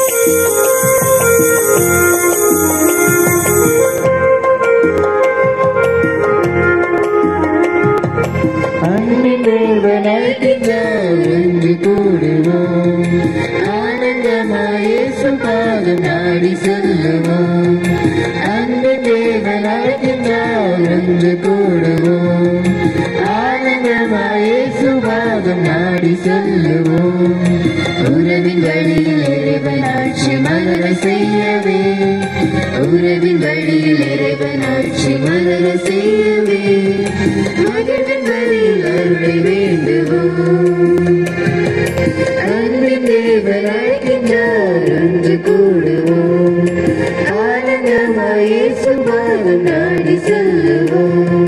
அன்பின் தேவன் அழைக்கின்றார் என்று கூடுவோம் ஆனந்தமாய் சுபாதம் நாடி செல்லுவோம் அன்பின் தேவன் அழைக்கின்றார் என்று கூடுவோம் ஆனந்தமாய் சுபாதம் நாடி செல்லுவோம் உறவின் வழியில் இறைவன் ஆட்சி மலர செய்யவே உறவின் வழியில் இறைவன் ஆட்சி மலர செய்யவே மகிழ்வின் வழியில் அருளை வேண்டுவோம் அன்பின் தேவன் அழைக்கின்றார் என்று கூடுவோம் ஆனந்தமாயே சுபாவம் நாடி செல்லுவோம்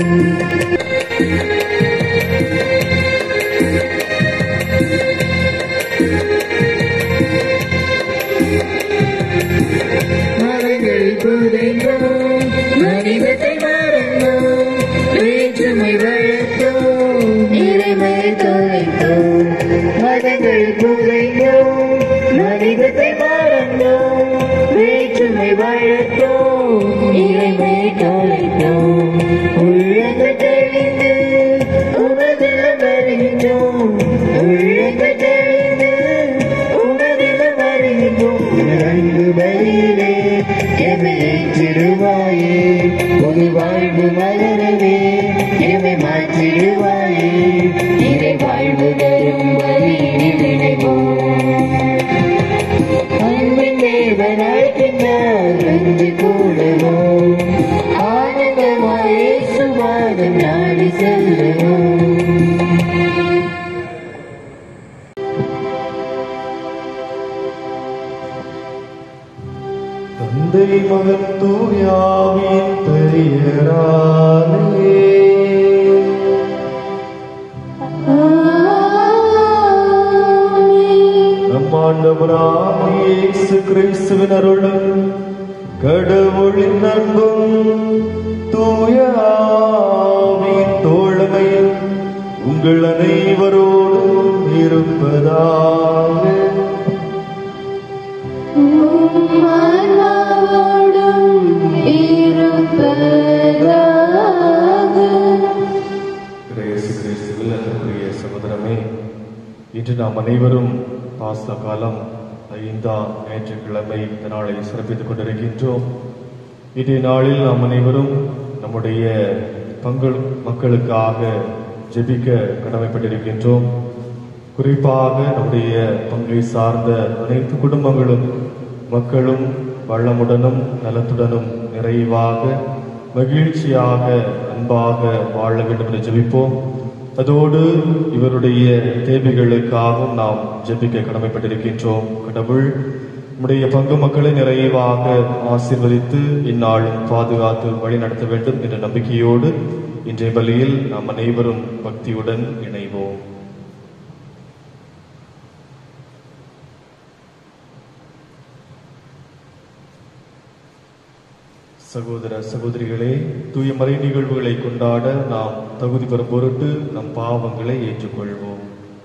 மரங்கள் புதைந்தோம் மனிதத்தை மறந்தோம் வேற்றுமை வளர்த்தோம் இறைமையை தொலைத்தோம் மதங்கள் புதைந்தோம் மனிதத்தை மறந்தோம் வேற்றுமை வளர்த்தோம் இறைமையை தொலைத்தோம் உள்ளங்கள் தெளிந்து உமதில் வருகின்றோம் உள்ளங்கள் தெளிந்து உமதில் வருகின்றோம் அன்பு பலியிலே எமை ஏற்றிடுவாயே ஒரு வாழ்வு மலரவே எமை மாற்றிடுவாயே இறை வாழ்வு தரும் வழியினில் இணைவோம் அன்பின் தேவன் அழைக்கின்றார் என்று கூடுவோம் ஆனந்தமாயே சுவாதம் நாடி செல்லுவோம் தந்தை மகன் தூயாவின் பெரியராலே நம் ஆண்டவராகிய இயேசு கிறிஸ்துவின் அருளும் கடவுளின் அன்பும் தூய ஆவியின் தோழமையும் உங்கள் அனைவரோடும் இருப்பதாக இயேசு கிறிஸ்துவில் அன்புக்குரிய சகோதரமே இன்று நாம் அனைவரும் பாஸ்த காலம் ஐந்தாம் ஞாயிற்றுக்கிழமை இந்த நாளை சிறப்பித்துக் கொண்டிருக்கின்றோம் இன்றைய நாளில் நாம் அனைவரும் நம்முடைய பங்கு மக்களுக்காக ஜெபிக்க கடமைப்பட்டிருக்கின்றோம் குறிப்பாக நம்முடைய பங்கை சார்ந்த அனைத்து குடும்பங்களும் மக்களும் வளமுடனும் நலத்துடனும் நிறைவாக மகிழ்ச்சியாக அன்பாக வாழ வேண்டும் என்று ஜெபிப்போம் அதோடு இவருடைய தேவைகளுக்காகவும் நாம் ஜெபிக்க கடமைப்பட்டிருக்கின்றோம் கடவுள் நம்முடைய பங்கு மக்களை நிறைவாக ஆசீர்வதித்து இந்நாளும் பாதுகாத்து வழி நடத்த வேண்டும் என்ற நம்பிக்கையோடு இன்றைய பலியில் நாம் அனைவரும் பக்தியுடன் இணைவோம் சகோதர சகோதரிகளே தூய மறை நிகழ்வுகளை கொண்டாட நாம் தகுதி பெறும் பொருட்டு நம் பாவங்களை ஏற்றுக்கொள்வோம்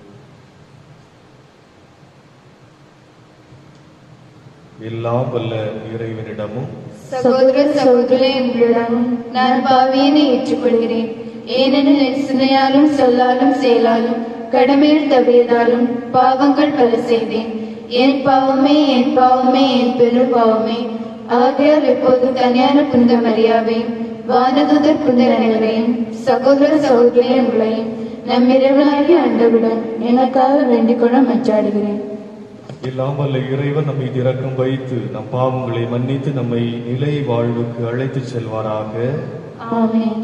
எல்லாம் வல்ல இறைவனிடமும் சகோதர சகோதரி உங்களிடமும் நான் பாவியனை ஏற்றுக்கொள்கிறேன் ஏனெனில் என் சிந்தையாலும் சொல்லாலும் செயலாலும் கடமையில் தவியதாலும் பாவங்கள் பல செய்தேன் என் பாவமே என் பாவமே என் பெரும் பாவமே ஆகையால் எப்போது தனியான புனித மரியாவையும் வானதுதர் புனித அனைவரையும் சகோதர சகோதரி உங்களையும் நம் இறைவனாகிய ஆண்டவிடம் எனக்காக வேண்டிக் கொள்ள மச்சாடுகிறேன் எல்லாம் வல்ல இறைவன் நம்மை இரக்கம் வைத்து நம் பாவங்களை மன்னித்து நம்மை நிலை வாழ்வுக்கு அழைத்துச் செல்வாராக ஆமென்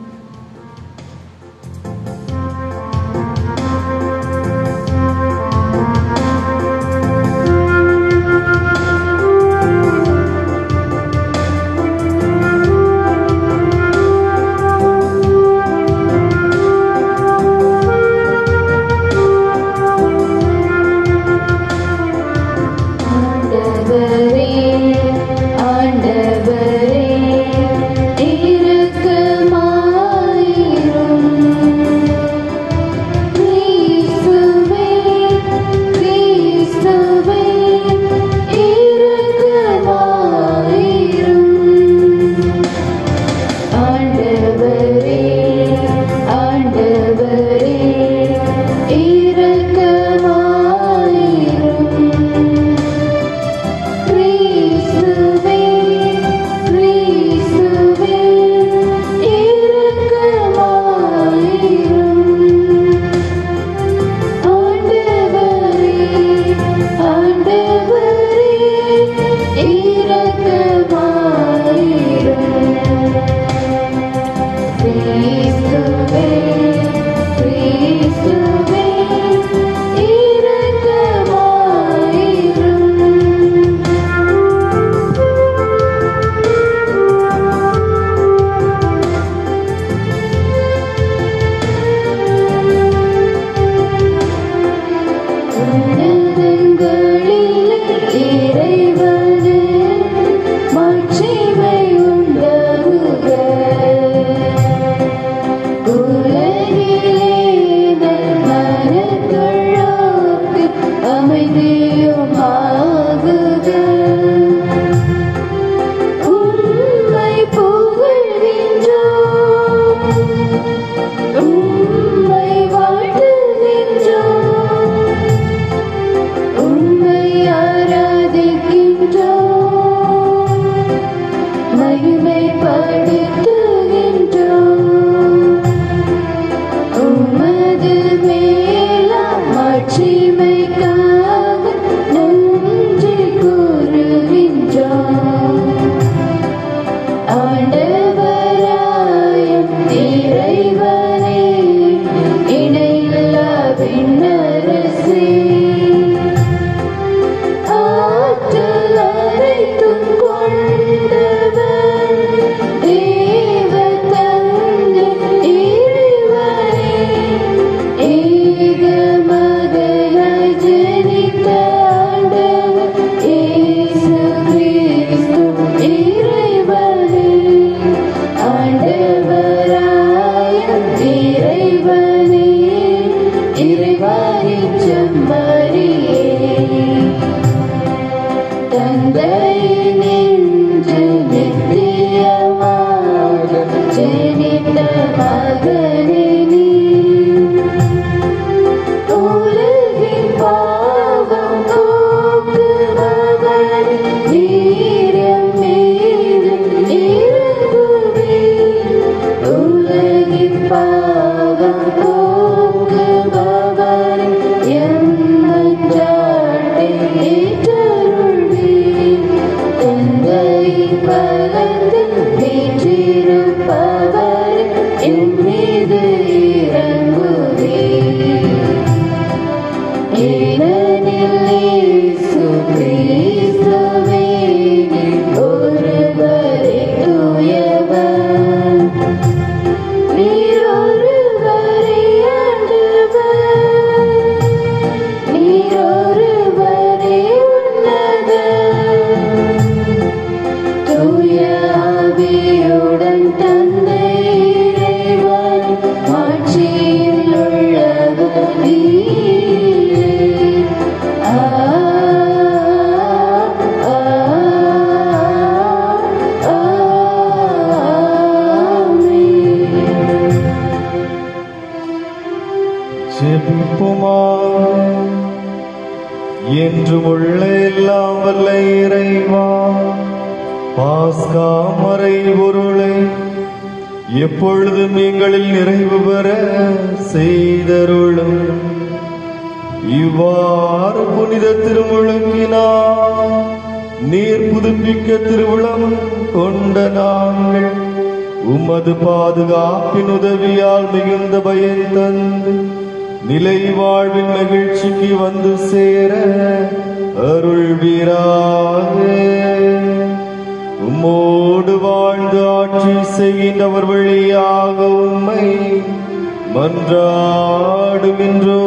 ஆண்டவரே ஆண்டவரே இரக்கமாயிரும் அமைதியுமாகுக உம்மை புகழ்கின்றோம் உம்மை வாழ்த்துகின்றோம் உம்மை ஆராதிக்கின்றோம் மகிமைப்படுத்துகின்றோம் உமது மேலாம் மாட்சிமைக்காக நன்றி கூறுகின்றோம் ஆண்டவராயும் இறைவனே இணையில்லா விண்ணரசே ஆற்றல் அனைத்தும் கொண்டவர் தேவ தந்தை இறைவனே ஏக மகனாய் ஜனித்த ஆண்டவர் இயேசு கிறிஸ்து இறைவனே ஆண்டவராய இறைவனே இறைவனின் செம்மறியே தந்தை நின்று நித்தியமாக ஜெனித்த மகனே நீ உலகின் பாவம் போக்குபவரே, நீரம் மீது இறங்குவே. உலகின் பாவம் போக்குபவரே, எம் மன்றாட்டை ஏற்றருள்வே. தந்தை பலத்தில் வீற்றிருப்பவரே, என் மீது இறங்குவே ஏனெனில் இயேசு கிறிஸ்துவே ஒருவரே தூயவர். நீர் ஒருவரே ஆண்டவர். நீர் ஒருவரே உன்னதர். தூய ஆவியுடன் தந்தை இறைவன் ஆட்சியில் உள்ளவர் நீரே. ஆ, ஆ, ஆமென். ஜெபிப்போமா என்றும் உள்ள எல்லாம் வல்ல இறைவா பாஸ்கா மறை பொருளை எப்பொழுதும் எங்களில் நிறைவு பெற செய்தருளும் இவ்வாறு புனித திருமுழுக்கினால் நீர் புதுப்பிக்க திருவுளம் கொண்ட நாங்கள் உமது பாதுகாப்பின் உதவியால் மிகுந்த பயன் தந்து நிலை வாழ்வின் மகிழ்ச்சிக்கு வந்து சேர அருள்வீராக உம்மோடு வாழ்ந்து ஆட்சி செய்கின்றவர் வழியாக உம்மை மன்றாடுகின்றோ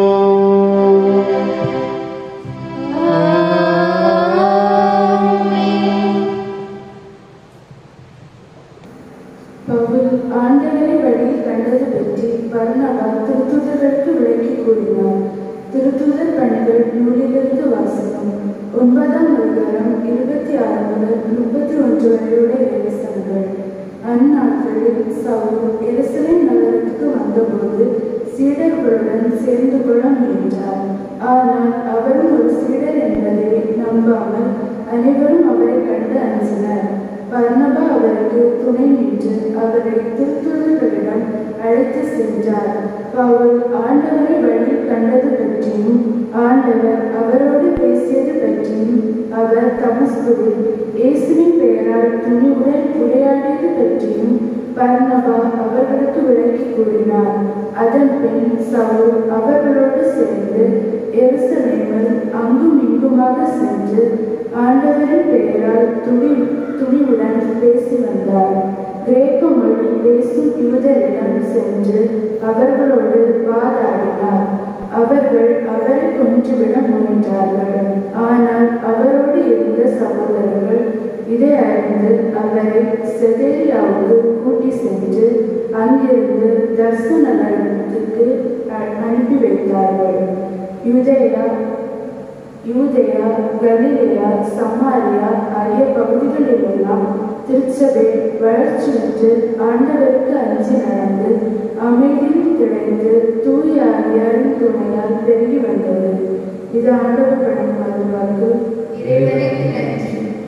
பவுல் ஆண்டவரை வழியில் கண்டது பற்றி பர்னபா திருத்துதர்களுக்கு விளக்கி கூறினார் திருத்துதர் பணிகள் நூலிலிருந்து வாசகம் ஒன்பதாம் அதிகாரம் இருபத்தி ஆறு முதல் முப்பத்தி ஒன்று வரையுடைய இலசனங்கள் அந்நாட்களில் சவுல் எருசலேம் நகரத்துக்கு வந்தபோது சீடர்களுடன் சேர்ந்து கொள்ள முயன்றார் ஆனால் அவரும் ஒரு சீடர் என்பதை நம்பாமல் அனைவரும் அவரை கண்டு அஞ்சினர் பர்னபா அவருக்கு துணை நின்று அவரை திருத்துதர்களிடம் அழைத்து சென்றார் பவுல் ஆண்டவரை வழியில் கண்டது பற்றியும் ஆண்டவர் அவரோடு பேசியது பற்றியும் அவர் தமஸ்குவில் இயேசுவின் பெயரால் துணிவுடன் உரையாடியது பற்றியும் பர்னபா அவர்களுக்கு விளக்கி கூறினார் அதன் பின் சவுல் அவர்களோடு சேர்ந்து எருசலேமில் அங்கும் இங்குமாக சென்று ஆண்டவரின் பெயரால் துணி துணிவுடன் பேசி வந்தார் கிரேக்க மொழி பேசும் யூதரிடம் சென்று அவர்களோடு வாதாடினார் அவர்கள் அவரை கொன்றுவிட முயன்றார்கள் ஆனால் அவரோடு இருந்த சகோதரர்கள் இதை அறிந்து அவரை செதேரியாவுக்கு கூட்டி சென்று அங்கிருந்து தர்சனத்துக்கு அனுப்பி வைத்தார்கள் யூதேயா யூதேயா கலிலேயா சமாரியா ஆகிய பகுதிகளிலெல்லாம் திருச்சபை வளர்ச்சி பெற்று ஆண்டவருக்கு அஞ்சி நடந்து அமைதியில் கிடைத்து தூய ஆவியாரின் துணையால் பெருகி வந்தது இது ஆண்டவர் பணம் வருவாக்கு இறைவனுக்கு நன்றி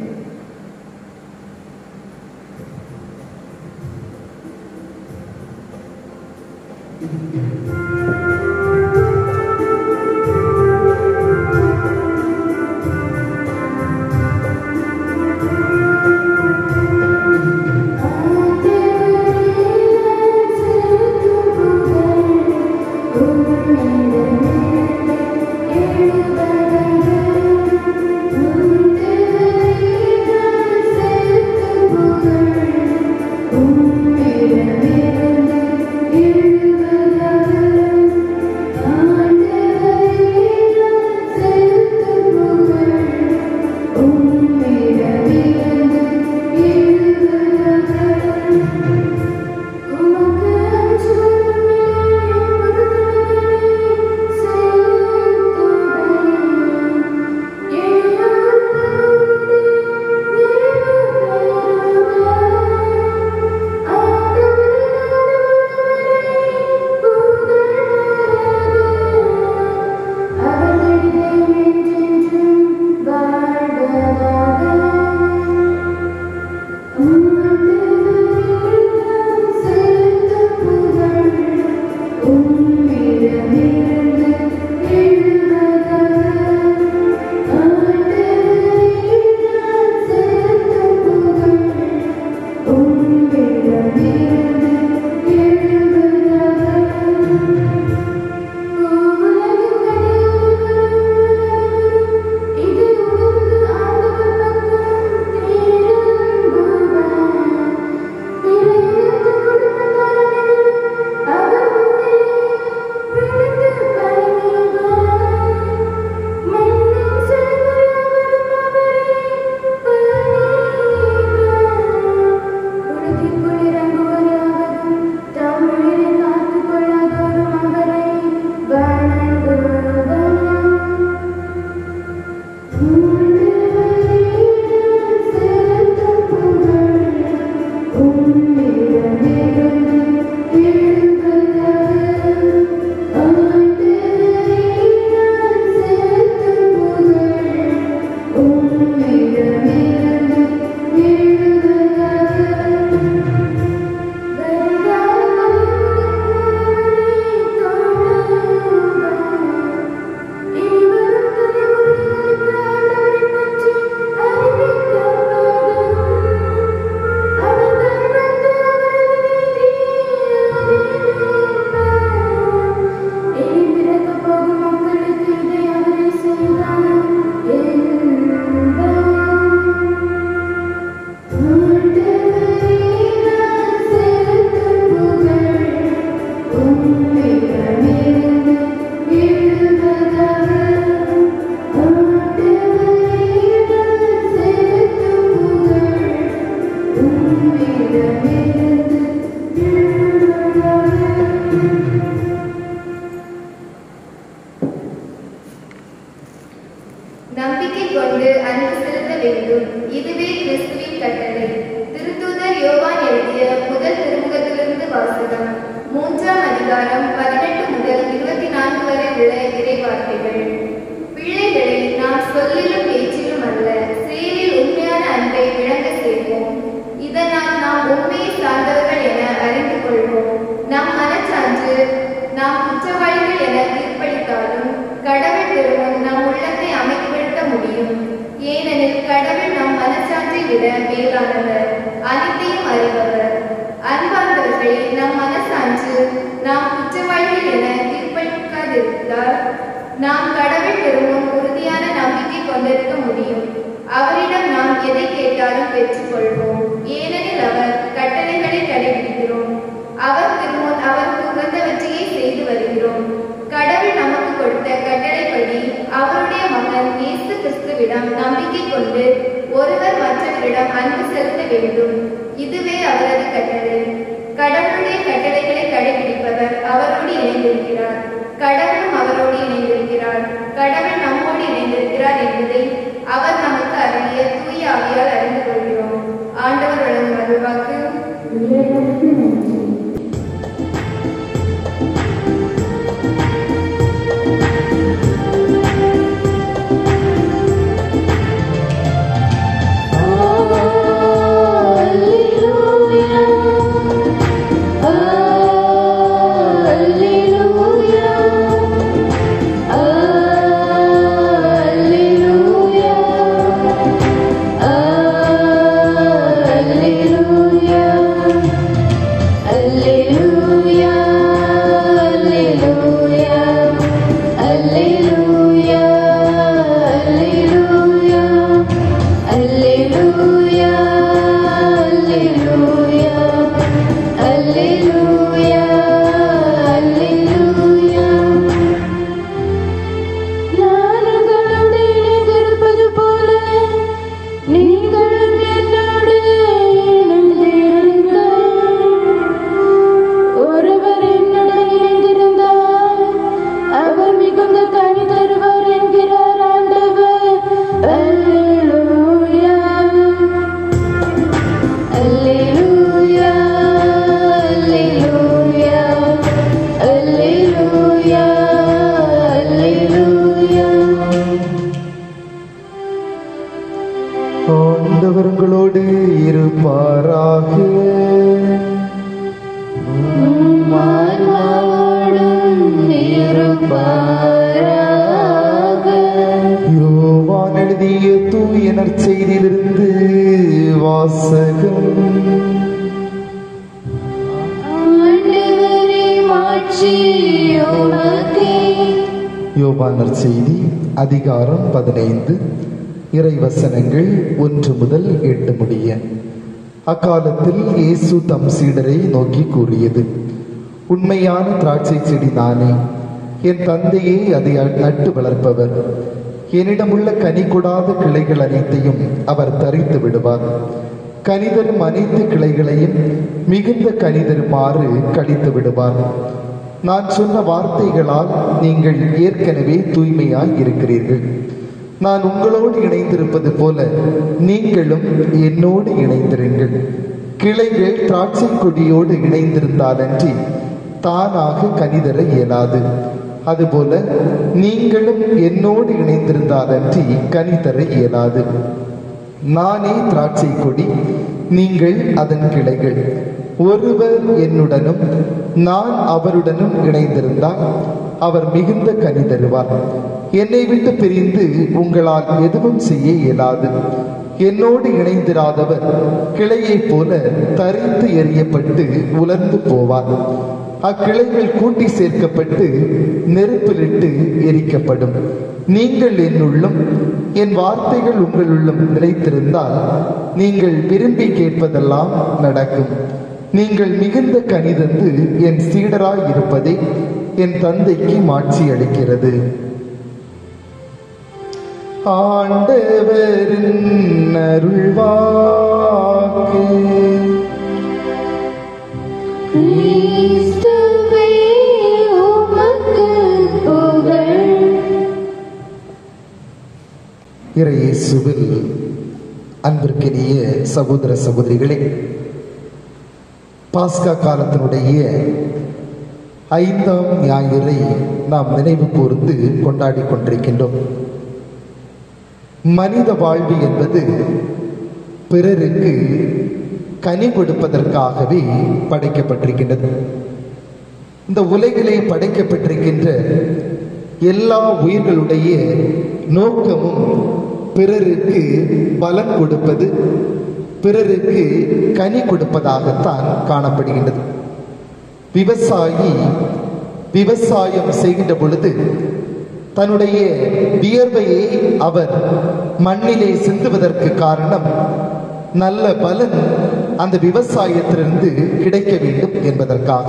நம்பிக்கை கொண்டு அன்பு செலுத்த வேண்டும் இதுவே கிறிஸ்துவின் கட்டளை திருத்தூதர் யோவான் எழுதிய முதல் திருமுகத்திலிருந்து வாசகம் மூன்றாம் அதிகாரம் பதினெட்டு முதல் இருபத்தி நான்கு வரை உள்ள இறைவார்த்தைகள் பிள்ளைகளை நாம் சொல்லிலும் பேச்சிலும் அல்ல செயலில் உண்மையான அன்பை விளங்க செய்வோம் இதனால் நாம் உண்மையை சார்ந்தவர்கள் என அறிந்து கொள்வோம் நம் மனச்சான்று நாம் குற்றவாளிகள் என தீர்ப்பளித்தாலும் கடவுள் திருமணம் நம் உள்ளத்தை அமைதிப்படுத்த முடியும் ஏனெனில் கடவுள் நம் மனச்சான்றை விட மேலானவர் அனைத்தையும் அறிபவர் அன்பார்ந்தவர்களே நம் மனசான்று நாம் குற்றவாளிகள் என தீர்ப்பளிக்காதிருந்தால் நாம் கடவுள் பெறும் உறுதியான நம்பிக்கை கொண்டிருக்க முடியும் அவரிடம் நாம் எதை கேட்டாலும் பெற்றுக்கொள்வோம் ஏனெனில் அவர் கட்டளைகளை கடைபிடிக்கிறோம் அவர் திருமுன் அவருக்கு உகந்தவற்றையே செய்து வருகிறோம் கடவுள் நமக்கு கொடுத்த கட்டளைப்படி அவருடைய மகன் இயேசு கிறிஸ்துவிடம் நம்பிக்கை கொண்டு ஒருவர் மற்றவரிடம் அன்பு செலுத்த வேண்டும் இதுவே அவரது கட்டளை கடவுளுடைய கட்டளைகளை கடைபிடிப்பவர் அவரோடு இணைந்திருக்கிறார் கடவுளும் அவரோடு இணைந்திருக்கிறார் கடவுள் நம்மோடு இணைந்திருக்கிறார் ஆண்டவர் உங்களோடு இருப்பாராக யோவான் எழுதிய தூய நற்செய்தியிலிருந்து வாசகம் யோவான் நற்செய்தி அதிகாரம் பதினைந்து இறைவசனங்கள் ஒன்று முதல் எட்டு முடிய அக்காலத்தில் இயேசு தம் சீடரை நோக்கி கூறியது உண்மையான திராட்சை செடி நானே என் தந்தையே அதை நட்டு வளர்ப்பவர் என்னிடமுள்ள கனி கொடாத கிளைகள் அனைத்தையும் அவர் தரித்து விடுவார் கனிதரும் அனைத்து கிளைகளையும் மிகுந்த கனிதருமாறு கழித்து விடுவார் நான் சொன்ன வார்த்தைகளால் நீங்கள் ஏற்கனவே தூய்மையாய் இருக்கிறீர்கள் நான் உங்களோடு இணைந்திருப்பது போல நீங்களும் என்னோடு இணைந்திருங்கள் கிளைகள் திராட்சை கொடியோடு இணைந்திருந்தாலன்றி தானாக கனிதர இயலாது அதுபோல நீங்களும் என்னோடு இணைந்திருந்தாலன்றி கனிதர இயலாது நானே திராட்சை கொடி நீங்கள் அதன் கிளைகள் ஒருவர் என்னுடனும் நான் அவருடனும் இணைந்திருந்தால் அவர் மிகுந்த கனி தருவார் என்னை விட்டு பிரிந்து உங்களால் எதுவும் செய்ய இயலாது என்னோடு இணைந்திராதவர் கிளையைப் போல தரித்து எறியப்பட்டு உலர்ந்து போவார் அக்கிளைகள் கூட்டி சேர்க்கப்பட்டு நெருப்பிலிட்டு எரிக்கப்படும் நீங்கள் என்னுள்ளும் என் வார்த்தைகள் உங்களுள்ளும் நிலைத்திருந்தால் நீங்கள் விரும்பி கேட்பதெல்லாம் நடக்கும் நீங்கள் மிகுந்த கனிதந்து என் சீடராய் இருப்பதே என் தந்தைக்கு மாட்சி அளிக்கிறது ஆண்டவரின் அருள்வாக்கு இறையேசுவில் அன்பிற்கினிய சகோதர சகோதரிகளே பாஸ்கா காலத்தினுடைய ஐந்தாம் ஞாயிறை நாம் நினைவு கூர்ந்து கொண்டாடி கொண்டிருக்கின்றோம் மனித வாழ்வு என்பது பிறருக்கு கனி கொடுப்பதற்காகவே படைக்கப்பட்டிருக்கின்றது இந்த உலகிலே படைக்கப்பட்டிருக்கின்ற எல்லா உயிர்களுடைய நோக்கமும் பிறருக்கு பலன் கொடுப்பது பிறருக்கு கனி கொடுப்பதாகத்தான் காணப்படுகின்றது விவசாயி விவசாயம் செய்கின்ற பொழுது தன்னுடைய வியர்வையை அவர் மண்ணிலே சிந்துவதற்கு காரணம் நல்ல பலன் அந்த விவசாயத்திலிருந்து கிடைக்க வேண்டும் என்பதற்காக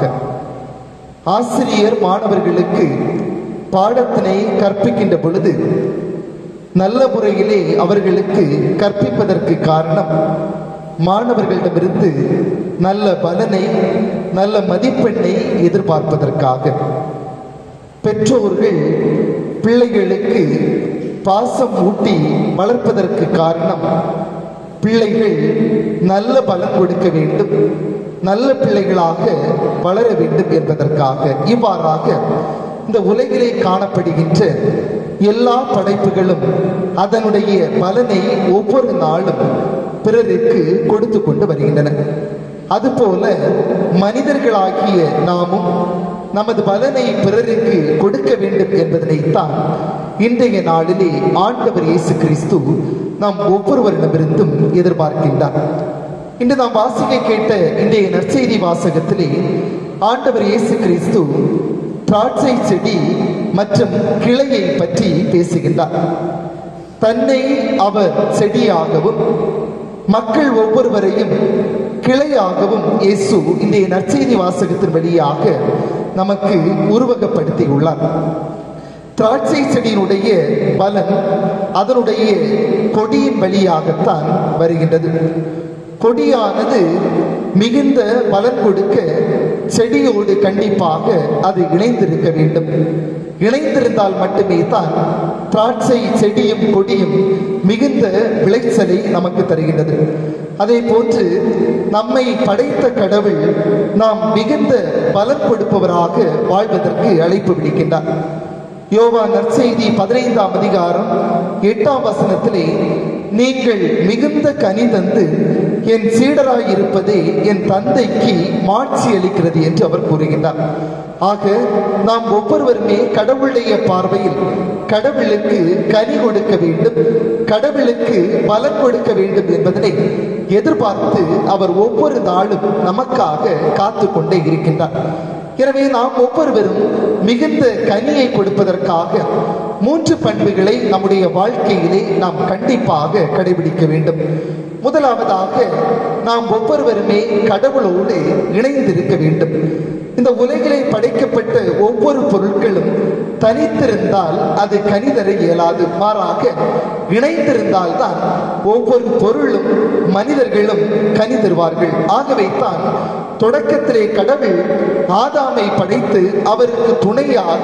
ஆசிரியர் மாணவர்களுக்கு பாடத்தினை கற்பிக்கின்ற பொழுது நல்ல முறையிலே அவர்களுக்கு கற்பிப்பதற்கு காரணம் மாணவர்களிடமிருந்து நல்ல பலனை நல்ல மதிப்பெண்ணை எதிர்பார்ப்பதற்காக பெற்றோர்கள் பிள்ளைகளுக்கு பாசம் ஊட்டி வளர்ப்பதற்கு காரணம் பிள்ளைகள் நல்ல பலன் கொடுக்க வேண்டும் நல்ல பிள்ளைகளாக வளர வேண்டும் என்பதற்காக இவ்வாறாக இந்த உலகிலே காணப்படுகின்ற எல்லா படைப்புகளும் அதனுடைய பலனை ஒவ்வொரு நாளும் பிறருக்கு கொடுத்து கொண்டு வருகின்றன அதுபோல மனிதர்களாகிய நாமும் நமது பலனை பிறருக்கு கொடுக்க வேண்டும் என்பதனைத்தான் இன்றைய நாளிலே ஆண்டவர் இயேசு கிறிஸ்து நாம் ஒவ்வொருவரிடமிருந்தும் எதிர்பார்க்கின்றார் இன்று நாம் வாசிக்க கேட்ட இன்றைய நற்செய்தி வாசகத்திலே ஆண்டவர் இயேசு கிறிஸ்து திராட்சை செடி மற்றும் கிளையை பற்றி பேசுகின்றார் தன்னை அவர் செடியாகவும் மக்கள் ஒவ்வொருவரையும் கிளையாகவும் இயேசு இன்றைய நற்செய்தி வாசகத்தின் வழியாக நமக்கு உருவகப்படுத்தியுள்ளார் திராட்சை செடியினுடைய பலன் அதனுடைய கொடியின் வழியாகத்தான் வருகின்றது கொடியானது மிகுந்த பலன் கொடுக்க செடியோடு கண்டிப்பாக அது இணைந்திருக்க வேண்டும் இணைந்திருந்தால் மட்டுமே தான் திராட்சை செடியும் கொடியும் மிகுந்த விளைச்சலை நமக்கு தருகின்றது அதே போன்று நம்மை படைத்த கடவுள் நாம் மிகுந்த பலன் கொடுப்பவராக வாழ்வதற்கு அழைப்பு விடுக்கின்றார் யோவா நற்செய்தி பதினைந்தாம் அதிகாரம் எட்டாம் வசனத்திலே நீங்கள் மிகுந்த கனி தந்து என் சீடராயிருப்பதே என் தந்தைக்கு மாட்சி அளிக்கிறது என்று அவர் கூறுகின்றார் ஆக நாம் ஒவ்வொருவருமே கடவுளுடைய பார்வையில் கடவுளுக்கு கனி கொடுக்க வேண்டும் கடவுளுக்கு பலன் கொடுக்க வேண்டும் என்பதனை எதிர்பார்த்து அவர் ஒவ்வொரு நாளும் நமக்காக காத்து கொண்டே இருக்கின்றார் எனவே நாம் ஒவ்வொருவரும் மிகுந்த கனியை கொடுப்பதற்காக மூன்று பண்புகளை நம்முடைய வாழ்க்கையிலே நாம் கண்டிப்பாக கடைபிடிக்க வேண்டும் முதலாவதாக நாம் ஒவ்வொருவருமே கடவுளோடு இணைந்திருக்க வேண்டும் இந்த உலகிலே படைக்கப்பட்ட ஒவ்வொரு பொருட்களும் தனித்திருந்தால் அது கனிதர இயலாது மாறாக இணைந்திருந்தால் தான் ஒவ்வொரு பொருளும் மனிதர்களும் கனி தருவார்கள் ஆகவே தான் தொடக்கத்திலே கடவுள் ஆதாமை படைத்து அவருக்கு துணையாக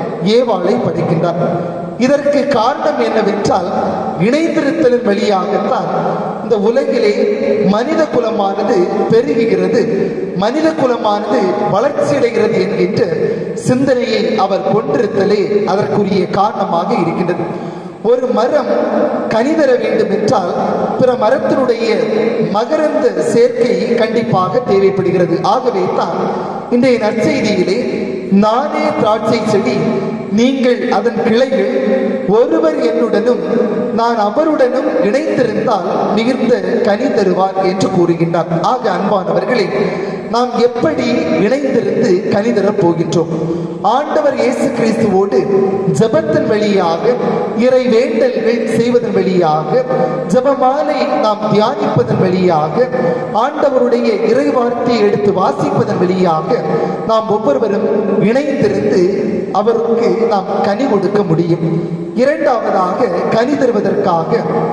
ஏவாளை படைக்கின்றார் இதற்கு காரணம் என்னவென்றால் இணைந்திருத்தலின் வழியாகத்தான் இந்த உலகிலே மனித குலமானது பெருகுகிறது மனித குலமானது வளர்ச்சியடைகிறது என்கின்ற சிந்தனையை அவர் கொண்டிருத்தலே அதற்குரிய காரணமாக இருக்கின்றது ஒரு மரம் கனிதர வேண்டும் என்றால் பிற மரத்தினுடைய மகரந்த சேர்க்கை கண்டிப்பாக தேவைப்படுகிறது ஆகவே தான் இன்றைய நற்செய்தியிலே நானே திராட்சை செடி நீங்கள் அதன் கிளைகள் ஒருவர் என்னுடனும் நான் அவருடனும் இணைந்திருந்தால் மிகுந்த கனி தருவார் என்று கூறுகின்றார் ஆக அன்பானவர்களே நாம் எப்படி இணைந்திருந்து கனி தரப் போகின்றோம் ஆண்டவர் இயேசு கிறிஸ்துவோடு ஜெபத்தின் வழியாக இறை வேண்டல்கள் செய்வதன் வழியாக ஜெபமாலை நாம் தியானிப்பதன் வழியாக ஆண்டவருடைய இறை வார்த்தையை எடுத்து வாசிப்பதன் வழியாக நாம் ஒவ்வொருவரும் இணைந்திருந்து அவருக்கு நாம் கனி கொடுக்க முடியும் இரண்டாவதாக கனி தருவதற்காக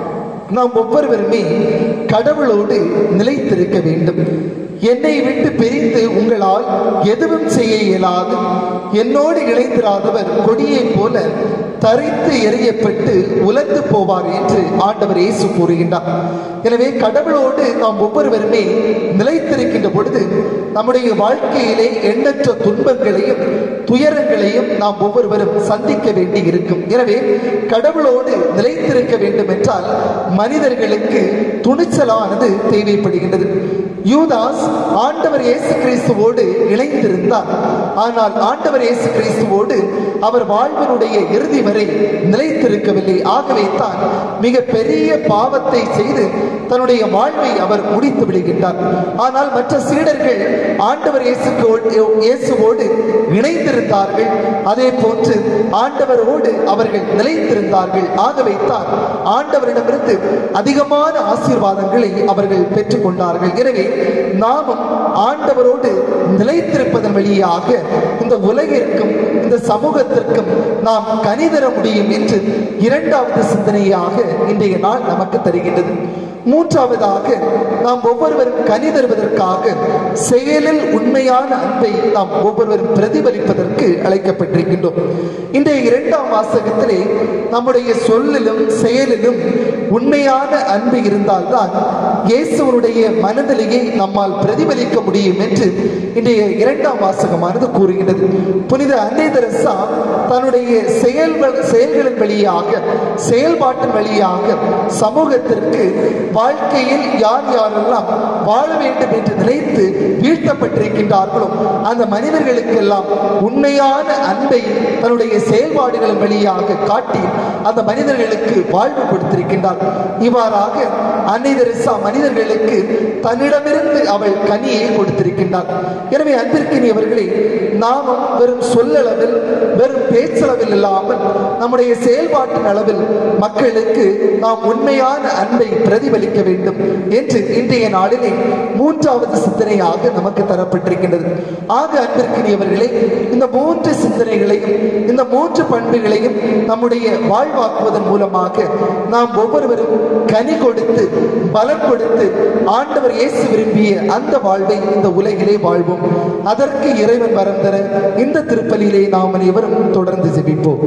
நாம் ஒவ்வொருவருமே கடவுளோடு நிலைத்திருக்க வேண்டும் என்னை விட்டு பிரிந்து உங்களால் எதுவும் செய்ய இயலாது என்னோடு இணைந்திராதவர் கொடியைப் போல தரித்து எறியப்பட்டு உலர்ந்து போவார் என்று ஆண்டவர் இயேசு கூறுகின்றார் எனவே கடவுளோடு நாம் ஒவ்வொருவருமே நிலைத்திருக்கின்ற பொழுது நம்முடைய வாழ்க்கையிலே எண்ணற்ற துன்பங்களையும் துயரங்களையும் நாம் ஒவ்வொருவரும் சந்திக்க வேண்டி இருக்கும் எனவே கடவுளோடு நிலைத்திருக்க வேண்டும் என்றால் மனிதர்களுக்கு துணிச்சலானது தேவைப்படுகின்றது யூதாஸ் ஆண்டவர் இயேசு கிறிஸ்துவோடு இணைந்திருந்தார் ஆனால் ஆண்டவர் இயேசு கிறிஸ்துவோடு அவர் வாழ்வினுடைய இறுதி வரை நிலைத்திருக்கவில்லை ஆகவே தான் மிக பெரிய பாவத்தை செய்து தன்னுடைய வாழ்வை அவர் முடித்து விடுகின்றார் ஆனால் மற்ற சீடர்கள் ஆண்டவர் இயேசுக்கோடு இயேசுவோடு இணைந்திருந்தார்கள் அதே போன்று ஆண்டவரோடு அவர்கள் நிலைத்திருந்தார்கள் ஆகவே தான் ஆண்டவரிடமிருந்து அதிகமான ஆசீர்வாதங்களை அவர்கள் பெற்றுக்கொண்டார்கள் எனவே நாமும் ஆண்டவரோடு நிலைத்திருப்பதன் வழியாக இந்த உலகிற்கும் இந்த சமூகத்திற்கும் நாம் கனிதர முடியும் என்று இரண்டாவது சிந்தனையாக இன்றைய நாள் நமக்கு தருகின்றது மூன்றாவதாக நாம் ஒவ்வொருவரும் கனி தருவதற்காக செயலில் உண்மையான அன்பை நாம் ஒவ்வொருவரும் பிரதிபலிப்பதற்கு அழைக்கப்பட்டிருக்கின்றோம் இன்றைய இரண்டாம் வாசகத்திலே நம்முடைய சொல்லிலும் செயலிலும் உண்மையான அன்பு இருந்தால்தான் இயேசுவனுடைய மனநிலையை நம்மால் பிரதிபலிக்க முடியும் என்று இன்றைய இரண்டாம் வாசகமானது கூறுகின்றது புனித அன்னை தெரசா தன்னுடைய செயல் செயல்களின் வழியாக செயல்பாட்டின் வழியாக சமூகத்திற்கு வாழ்க்கையில் யார் யாரெல்லாம் வாழ வேண்டும் என்று நினைத்து வீழ்த்தப்பட்டிருக்கின்றார்களோ அந்த மனிதர்களுக்கெல்லாம் உண்மையான அன்பை தன்னுடைய செயல்பாடுகளின் வழியாக காட்டி அந்த மனிதர்களுக்கு வாழ்வு கொடுத்திருக்கின்றார் இவ்வாறாக அன்னை தெரசா மனிதர்களுக்கு தன்னிடமிருந்து அவள் கனியை கொடுத்திருக்கின்றார் எனவே அன்பிற்கினியவர்களே நாமும் வெறும் சொல்லளவில் வெறும் பேச்சளவில் இல்லாமல் நம்முடைய செயல்பாட்டின் அளவில் மக்களுக்கு நாம் உண்மையான அன்பை பிரதிபலிக்க வேண்டும் என்று இன்றைய நாளிலே மூன்றாவது சிந்தனையாக நமக்கு தரப்பட்டிருக்கின்றது ஆக அன்பிற்கினியவர்களே இந்த மூன்று சிந்தனைகளையும் இந்த மூன்று பண்புகளையும் நம்முடைய வாழ்வாக்குவதன் மூலமாக நாம் ஒவ்வொருவரும் கனி கொடுத்து பலன் கொடுத்து ஆண்டவர் இயேசு விரும்பிய அந்த வாழ்வை இந்த உலகிலே வாழ்வோம் அதற்கு இறைவன் வரம் தர இந்த திருப்பலியிலே நாம் அனைவரும் தொடர்ந்து ஜெபிப்போம்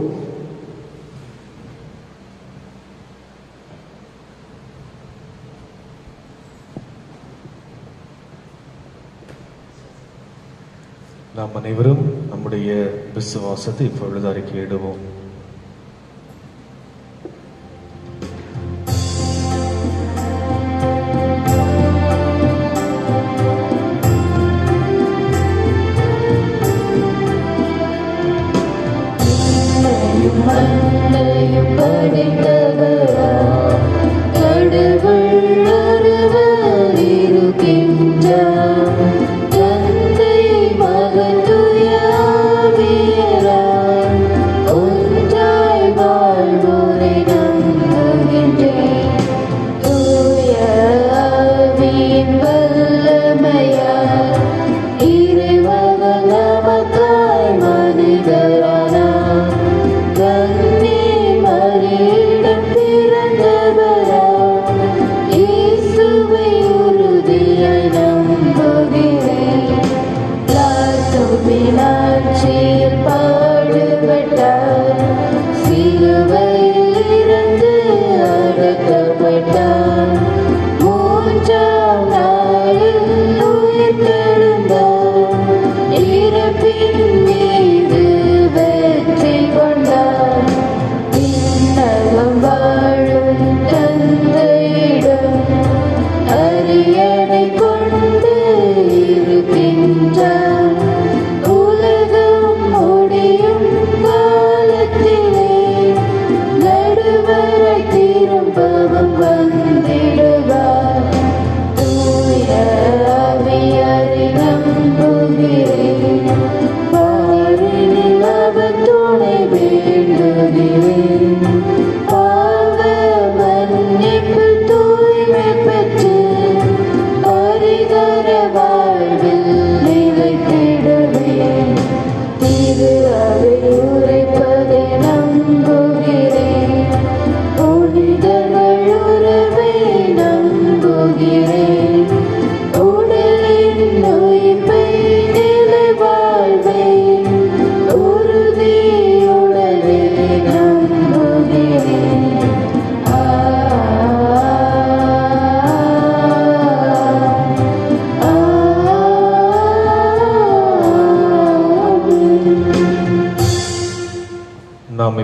நாம் அனைவரும் நம்முடைய விசுவாசத்தை இப்பொழுது அறிக்கையிடுவோம்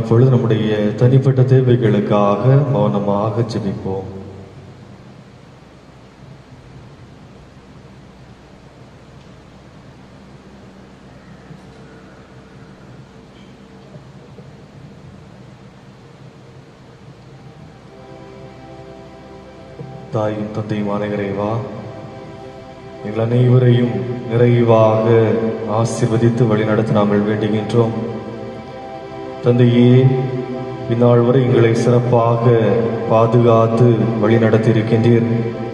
இப்பொழுது நம்முடைய தனிப்பட்ட தேவைகளுக்காக மௌனமாக ஜெபிப்போம் தாயும் தந்தையுமான இறைவா எங்கள் அனைவரையும் நிறைவாக ஆசீர்வதித்து வழிநடத்த நாங்கள் வேண்டுகின்றோம் தந்தையே இந்நாள் வரை எங்களை சிறப்பாக பாதுகாத்து வழிநடத்தி இருக்கின்றீர்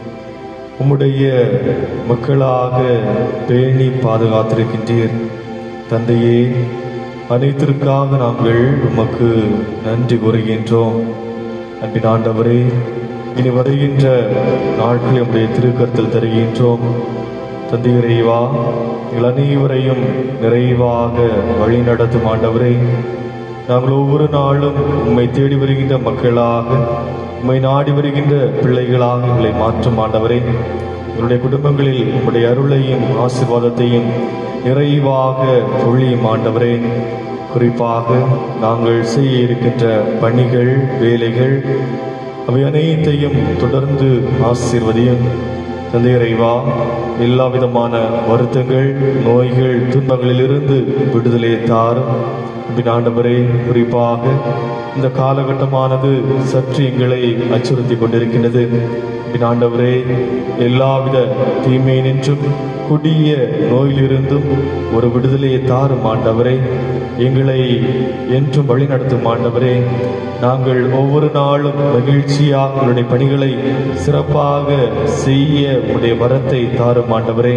உம்முடைய மக்களாக பேணி பாதுகாத்திருக்கின்றீர் தந்தையே அனைத்திற்காக நாங்கள் உமக்கு நன்றி கூறுகின்றோம் அன்பின் ஆண்டவரே இனி வருகின்ற நாட்களை உடைய திருக்கருத்தில் தருகின்றோம் தந்தை இறைவா எங்கள் அனைவரையும் நிறைவாக வழி நடத்தும் ஆண்டவரே நாங்கள் ஒவ்வொரு நாளும் உம்மை தேடி வருகின்ற மக்களாக உம்மை நாடி வருகின்ற பிள்ளைகளாக எங்களை மாற்றும் ஆண்டவரே எங்களுடைய குடும்பங்களில் உம்முடைய அருளையும் ஆசீர்வாதத்தையும் நிறைவாக பொழியும் ஆண்டவரே குறிப்பாக நாங்கள் செய்ய இருக்கின்ற பணிகள் வேலைகள் அவை அனைத்தையும் தொடர்ந்து ஆசீர்வதியும் தந்தை இறைவா எல்லா விதமான வருத்தங்கள் நோய்கள் துன்பங்களிலிருந்து விடுதலை தாரும் அன்பின் ஆண்டவரே குறிப்பாக இந்த காலகட்டமானது சற்று எங்களை அச்சுறுத்தி கொண்டிருக்கின்றது அன்பின் ஆண்டவரே எல்லாவித தீமை நின்றும் கொடிய நோயிலிருந்தும் ஒரு விடுதலையை தாரும் ஆண்டவரே எங்களை என்றும் வழிநடத்தும் ஆண்டவரே நாங்கள் ஒவ்வொரு நாளும் மகிழ்ச்சியாக உங்களுடைய பணிகளை சிறப்பாக செய்ய உடைய வரத்தை தாரும் ஆண்டவரே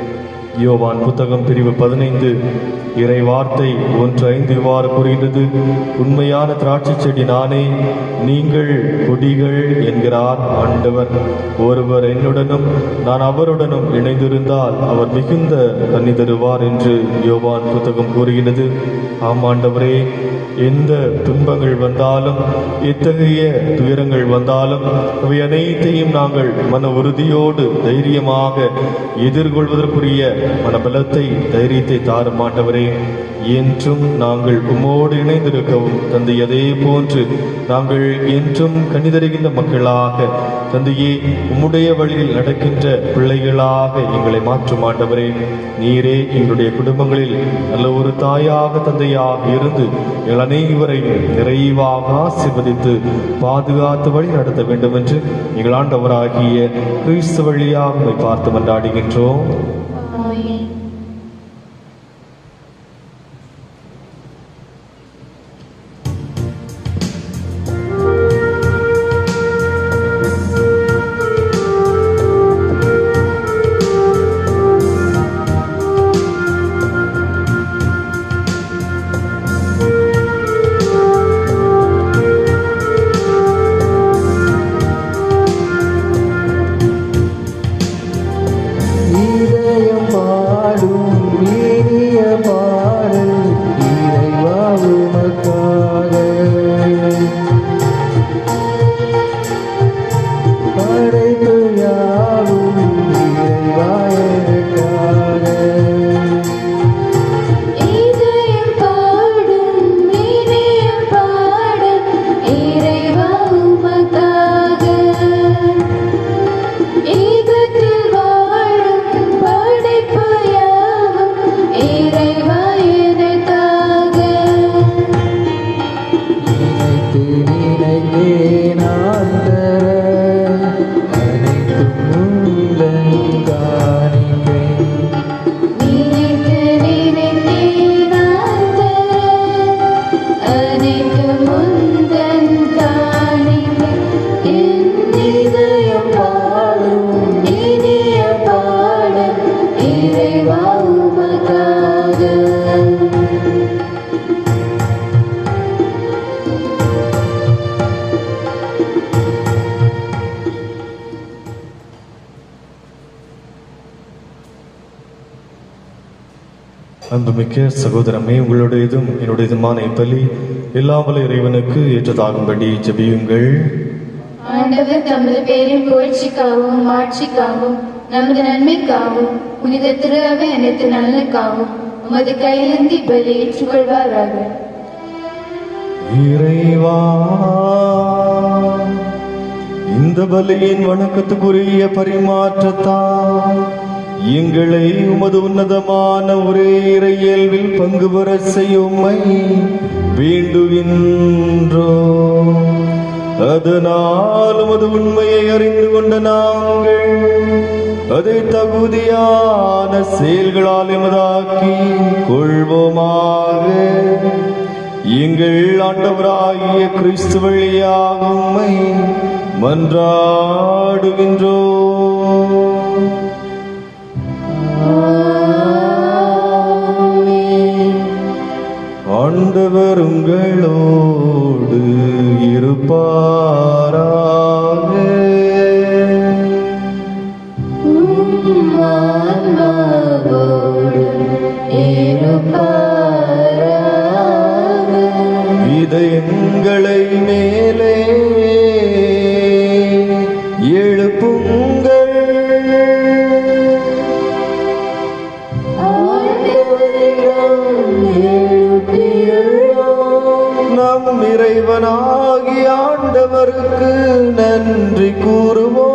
யோவான் புத்தகம் பிரிவு பதினைந்து இறை வார்த்தை ஒன்று ஐந்து இவ்வாறு கூறுகின்றது உண்மையான திராட்சை செடி நானே நீங்கள் கொடிகள் என்கிறார் ஆண்டவர் ஒருவர் என்னுடனும் நான் அவருடனும் இணைந்திருந்தால் அவர் மிகுந்த கன்னி தருவார் என்று யோவான் புத்தகம் கூறுகின்றது ஆம் ஆண்டவரே எந்த துன்பங்கள் வந்தாலும் எத்தகைய துயரங்கள் வந்தாலும் அவை அனைத்தையும் நாங்கள் மன உறுதியோடு தைரியமாக எதிர்கொள்வதற்குரிய மனபலத்தை தைரியத்தை தாரும் ஆண்டவரே என்றும் நாங்கள் உம்மோடு இணைந்திருக்கவும் தந்தை அதே போன்று நாங்கள் என்றும் கணிதருகின்ற மக்களாக தந்தையே உம்முடைய வழியில் நடக்கின்ற பிள்ளைகளாக எங்களை மாற்றும் ஆண்டவரே நீரே எங்களுடைய குடும்பங்களில் நல்ல ஒரு தாயாக தந்தையாக இருந்து எங்கள் அனைவரையும் நிறைவாக ஆசீர்வதித்து பாதுகாத்து வழி நடத்த வேண்டும் என்று எங்கள் ஆண்டவராகிய கிறிஸ்து வழியாக உம்மை பார்த்து மன்றாடுகின்றோம் ஆமென். இதயம் பாடும் இனிய பாடல் இறைவா உமக்காக படைப்பு யாவும் இறைவா எனக்காக இதயம் பாடும் இனிய பாடல் இறைவா உமக்காக. இதயத்தில் வாழும் படைப்பு யாவும் இறைவா எனக்காக. நினைத்து நினைத்தே நான் தர அனைத்தும் உந்தன் காணிக்கை நினைத்து நினைத்தே நான் தர அனைத்தும் உந்தன் காணிக்கை. என் இதயம் பாடும் இனிய பாடல் இறைவா உமக்காக அன்புமிக்க சகோதரமே உங்களுடையதும் என்னுடையதுமான இப்பலி எல்லாமல இறைவனுக்கு ஏற்றதாகும்படி ஜெபியுங்கள் ஆண்டவர் தமது பேரின் புகழ்ச்சிக்காகவும் மாட்சிக்காகவும் நமது நன்மைக்காகவும் புனித திரு அவை அனைத்து நலனுக்காகவும் உமது கையிலிருந்து இப்பலி ஏற்றுக்கொள்வாராக இறைவா இந்த பலியின் வணக்கத்துக்குரிய பரிமாற்றத்தால் எங்களை உமது உன்னதமான ஒரே இறை இயல்பில் பங்கு பெற செய்யும்மை வேண்டுகின்றோ அதனால் உமது உண்மையை அறிந்து கொண்ட நாங்கள் அதை தகுதியான செயல்களால் எமதாக்கி கொள்வோமாக எங்கள் ஆண்டவராகிய கிறிஸ்து வழியாக உம்மை மன்றாடுகின்றோ ஆண்டவர் உங்களோடு இருப்பாராக இதயங்களை மேலே எழுப்புங்கள் நம் இறைவனாகி ஆண்டவருக்கு நன்றி கூறுவோம்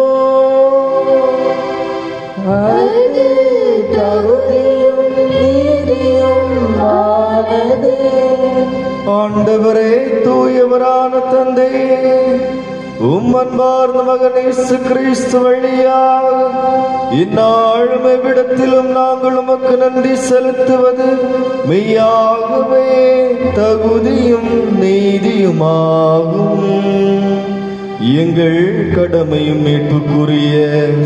ஆண்டவரே தூயவரான தந்தையே உம் அன்பார்ந்த மகன் இயேசு கிறிஸ்து வழியாக இந்நாளும் எவ்விடத்திலும் நாங்கள் உமக்கு நன்றி செலுத்துவது மெய்யாகவே தகுதியும் நீதியுமாகும் எங்கள் கடமையும் மீட்புக்குரிய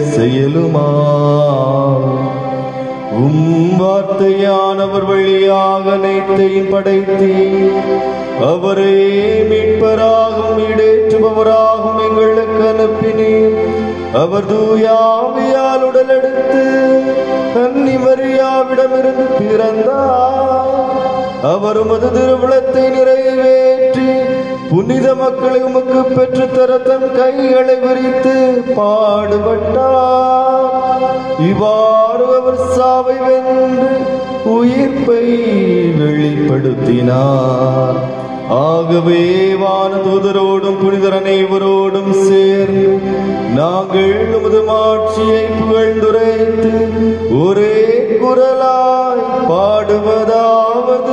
செயலுமாகும் உம் வார்த்தையானவர் வழியாக அனைத்தையும் படைத்தீ அவரே மீட்பராகும் ஈடேற்றுபவராகும் எங்களுக்கு அனுப்பினீர் அவர் தூயாவியால் உடலெடுத்து கன்னி மரியாவிடமிருந்து பிறந்தார் அவர் உமது திருவிழத்தை நிறைவேற்றி புனித மக்களை உமக்கு பெற்று தர தன் கைகளை விரித்து பாடுபட்டார் இவ்வாறு அவர் சாவை வென்று உயிர்ப்பை வெளிப்படுத்தினார் ஆகவே வானதூதரோடும் புனிதர் அனைவரோடும் சேர்ந்து நாங்கள் உமது மாட்சியை புகழ்ந்துரைத்து ஒரே குரலாய் பாடுவதாவது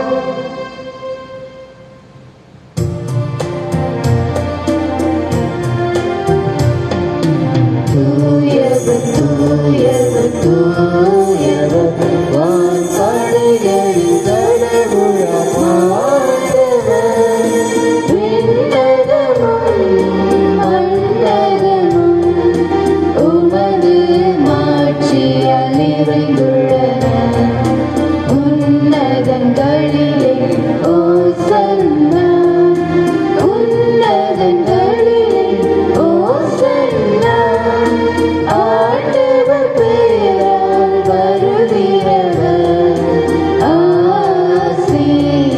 உமது மாட்சியால் நிறைந்துள்ளன உன்னதங்களிலே ஓசன்னா உன்னதங்களிலே ஓசன்னா ஆண்டவர் பெயரால் வருகிறவர் ஆசி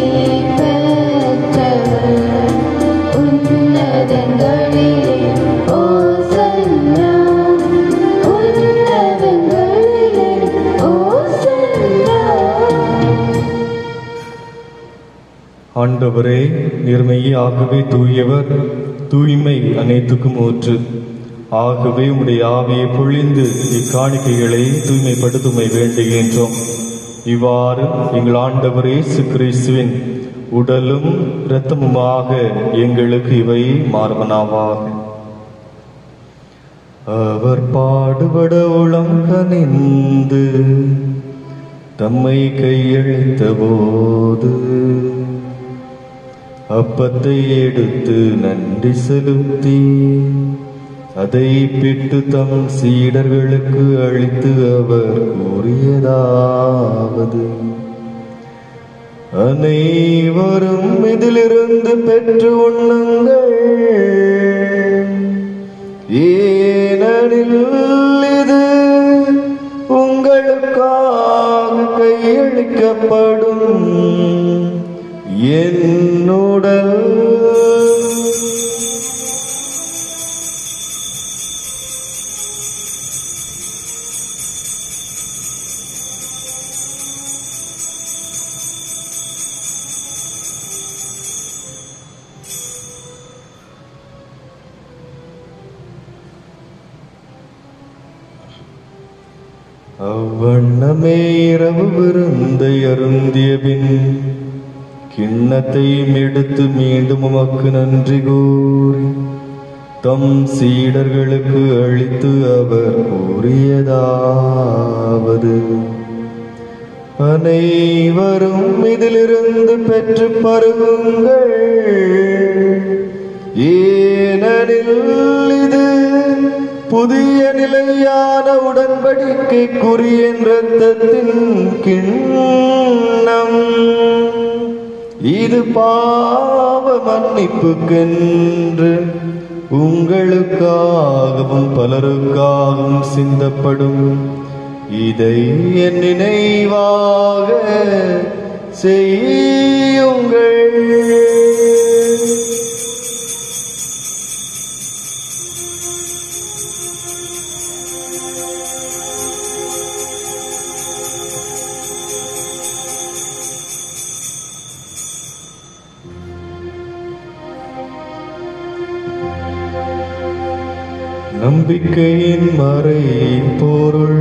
பெற்றவர் உன்னதங்களிலே ஓசன்னா உன்னதங்களிலே ஓசன்னா ஆண்டவரே நேர்மையே ஆகவே தூயவர் தூய்மை அனைத்துக்கும் ஊற்று ஆகவே உம்முடைய ஆவியை பொழிந்து இக்காணிக்கைகளை தூய்மைப்படுத்துமை வேண்டுகின்றோம் இவ்வாறு எங்கள் ஆண்டவர் இயேசு கிறிஸ்துவின் உடலும் இரத்தமுமாக எங்களுக்கு இவை மார்பனாவாக அவர் பாடுபட உளம் கனிந்து தம்மை கையளித்த போது அப்பத்தை எடுத்து நன்றி செலுத்தி அதை பிட்டு தம் சீடர்களுக்கு அளித்து அவர் கூறியதாவது அனைவரும் இதிலிருந்து பெற்று உண்ணுங்கள் ஏனெனில் இது உங்களுக்காக கையளிக்கப்படும் என்னுடல் அவ்வண்ணமே இரவு விருந்தை அருந்திய பின் கிண்ணத்தையும் எடுத்து மீண்டும் உமக்கு நன்றி கூறி தம் சீடர்களுக்கு அளித்து அவர் கூறியதாவது அனைவரும் இதிலிருந்து பெற்று பருகுங்கள் ஏனெனில் இது புதிய நிலையான உடன்படிக்கைக்குரிய இரத்தத்தின் கிண்ணம் இது பாவ மன்னிப்புக்கென்று உங்களுக்காகவும் பலருக்காகவும் சிந்தப்படும் இதை என் நினைவாக செய்யுங்கள் நம்பிக்கையின் மறை பொருள்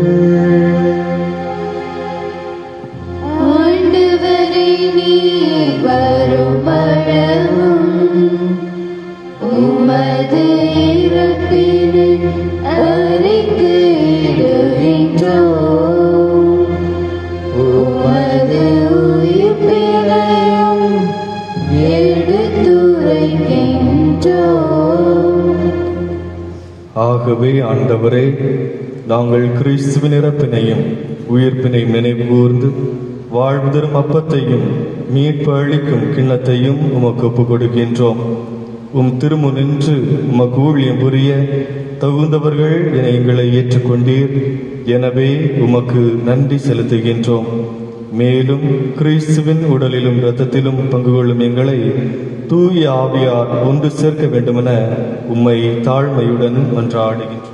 ஆண்டவரே நீர் வருமளவும் உமது இறப்பினை அறிக்கையிடுகின்றோம் உமது உயிர்ப்பினையும் எடுத்துரைக்கின்றோம் ஆகவே ஆண்டவரே நாங்கள் கிறிஸ்துவின் இறப்பினையும் உயிர்ப்பினையும் நினைவு கூர்ந்து வாழ்வு தரும் அப்பத்தையும் மீட்பு அளிக்கும் கிண்ணத்தையும் உமக்கு ஒப்புக் கொடுக்கின்றோம் உம் திருமு நின்று உமக்கு ஊழியம் புரிய தகுந்தவர்கள் என எங்களை ஏற்றுக்கொண்டீர் எனவே உமக்கு நன்றி செலுத்துகின்றோம் மேலும் கிறிஸ்துவின் உடலிலும் இரத்தத்திலும் பங்கு கொள்ளும் எங்களை தூய ஆவியார் ஒன்று சேர்க்க வேண்டுமென உம்மை தாழ்மையுடன் மன்றாடுகின்றோம்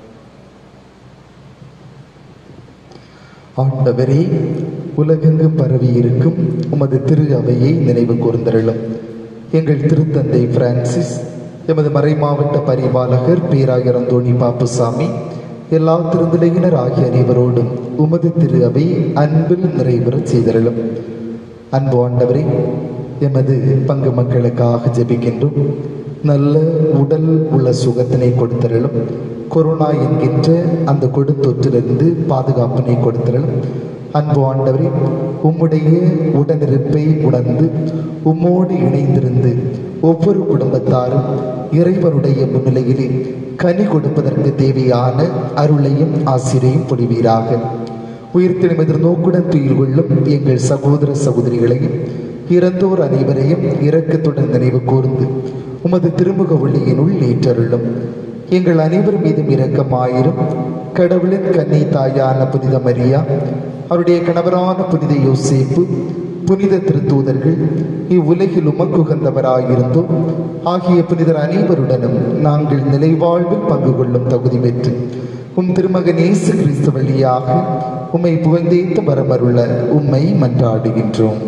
ஆண்டவரே உலகெங்கும் பரவி இருக்கும் உமது திரு அவையை நினைவு கூர்ந்தருளும் எங்கள் திருத்தந்தை பிரான்சிஸ் எமது மறைமாவட்ட பரிபாலகர் பேராயர் அந்தோணி பாப்புசாமி எல்லா திருநிலையினர் ஆகிய அனைவரோடும் உமது திரு அவை அன்பில் நிறைவேறச் செய்தருளும் அன்பு ஆண்டவரே எமது பங்கு மக்களுக்காக ஜெபிக்கின்றோம் நல்ல உடல் உள்ள சுகத்தினை கொடுத்தருளும் கொரோனா என்கின்ற அந்த கொடுத்தொற்றிலிருந்து பாதுகாப்பினை கொடுத்தருளும் அன்பு ஆண்டவரே உம்முடைய உடனிருப்பை உணர்ந்து உம்மோடு இணைந்திருந்து ஒவ்வொரு குடும்பத்தாரும் இறைவனுடைய முன்னிலையிலே கனி கொடுப்பதற்கு தேவையான அருளையும் ஆசிரியையும் பொழிவீராக உயிர்த்தெழும் எதிர்நோக்குடன் துயில் கொள்ளும் எங்கள் சகோதர சகோதரிகளையும் இறந்தோர் அனைவரையும் இரக்கத்துடன் நினைவு கூர்ந்து உமது திருமுக ஒளியினுள் ஏற்றருளும் எங்கள் அனைவர் மீதும் இரக்கமாயிரும் கடவுளின் கன்னி தாயான புனித மரியா அவருடைய கணவரான புனித யோசேப்பு புனித திருத்தூதர்கள் இவ்வுலகில் உமக்குகந்தவராயிருந்தோம் ஆகிய புனிதர் அனைவருடனும் நாங்கள் நிலைவாழ்வில் பங்கு கொள்ளும் தகுதி பெற்று உம் திருமகன் இயேசு கிறிஸ்து வழியாக உம்மை புகழ்ந்தேத்து வரமருள உம்மை மன்றாடுகின்றோம்